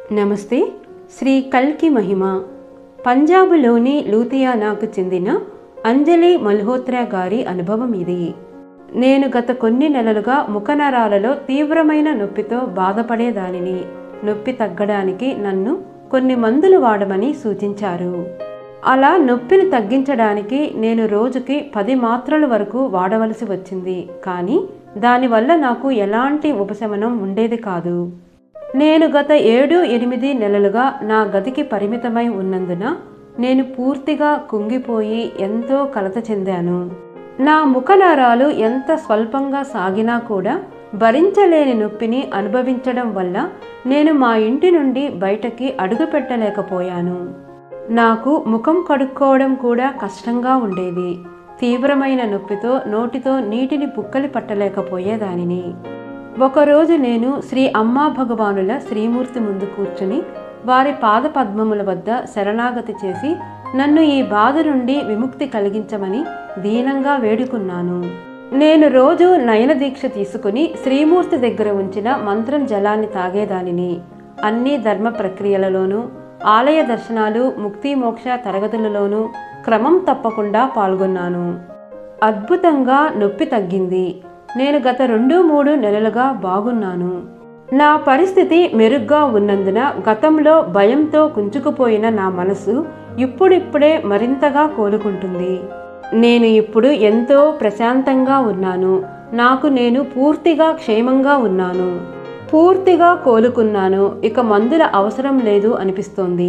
నమస్తే శ్రీ కల్కి మహిమ పంజాబులోని లూథియానాకు చెందిన అంజలి మల్హోత్రా గారి అనుభవం ఇది నేను గత కొన్ని నెలలుగా ముఖనరాలలో తీవ్రమైన నొప్పితో బాధపడేదానిని నొప్పి తగ్గడానికి నన్ను కొన్ని మందులు వాడమని సూచించారు అలా నొప్పిని తగ్గించడానికి నేను రోజుకి పది మాత్రల వరకు వాడవలసి వచ్చింది కానీ దానివల్ల నాకు ఎలాంటి ఉపశమనం ఉండేది కాదు నేను గత ఏడు ఎనిమిది నెలలుగా నా గదికి పరిమితమై ఉన్నందున నేను పూర్తిగా కుంగిపోయి ఎంతో కలత చెందాను నా ముఖనారాలు ఎంత స్వల్పంగా సాగినా కూడా భరించలేని నొప్పిని అనుభవించడం వల్ల నేను మా ఇంటి నుండి బయటకి అడుగు పెట్టలేకపోయాను నాకు ముఖం కడుక్కోవడం కూడా కష్టంగా ఉండేది తీవ్రమైన నొప్పితో నోటితో నీటిని బుక్కలి పట్టలేకపోయేదానిని ఒకరోజు నేను శ్రీ అమ్మా భగవానుల శ్రీమూర్తి ముందు కూర్చుని వారి పాద పద్మముల వద్ద శరణాగతి చేసి నన్ను ఈ బాధ నుండి విముక్తి కలిగించమని దీనంగా వేడుకున్నాను నేను రోజు నయన దీక్ష తీసుకుని శ్రీమూర్తి దగ్గర ఉంచిన మంత్రం జలాన్ని తాగేదానిని అన్ని ధర్మ ప్రక్రియలలోనూ ఆలయ దర్శనాలు ముక్తి మోక్ష తరగతులలోనూ క్రమం తప్పకుండా పాల్గొన్నాను అద్భుతంగా నొప్పి తగ్గింది నేను గత రెండు మూడు నెలలుగా బాగున్నాను నా పరిస్థితి మెరుగ్గా ఉన్నందున గతంలో భయంతో కుంచుకుపోయిన నా మనసు ఇప్పుడిప్పుడే మరింతగా కోలుకుంటుంది నేను ఇప్పుడు ఎంతో ప్రశాంతంగా ఉన్నాను నాకు నేను పూర్తిగా క్షేమంగా ఉన్నాను పూర్తిగా కోలుకున్నాను ఇక మందుల అవసరం లేదు అనిపిస్తోంది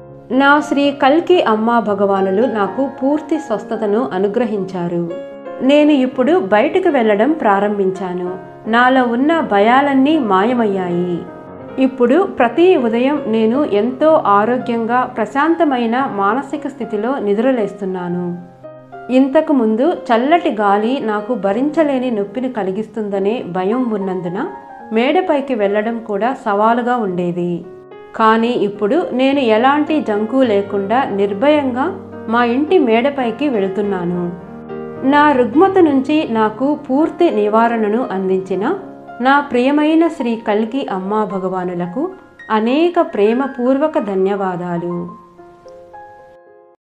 నా శ్రీ కల్కి అమ్మా భగవానులు నాకు పూర్తి స్వస్థతను అనుగ్రహించారు నేను ఇప్పుడు బయటకు వెళ్ళడం ప్రారంభించాను నాలో ఉన్న భయాలన్నీ మాయమయ్యాయి ఇప్పుడు ప్రతి ఉదయం నేను ఎంతో ఆరోగ్యంగా ప్రశాంతమైన మానసిక స్థితిలో నిద్రలేస్తున్నాను ఇంతకు ముందు చల్లటి గాలి నాకు భరించలేని నొప్పిని కలిగిస్తుందనే భయం ఉన్నందున మేడపైకి వెళ్ళడం కూడా సవాలుగా ఉండేది కానీ ఇప్పుడు నేను ఎలాంటి జంకు లేకుండా నిర్భయంగా మా ఇంటి మేడపైకి వెళుతున్నాను నా రుగ్మత నుంచి నాకు పూర్తి నివారణను అందించిన నా ప్రియమైన శ్రీ కల్కి అమ్మా భగవానులకు అనేక ప్రేమపూర్వక ధన్యవాదాలు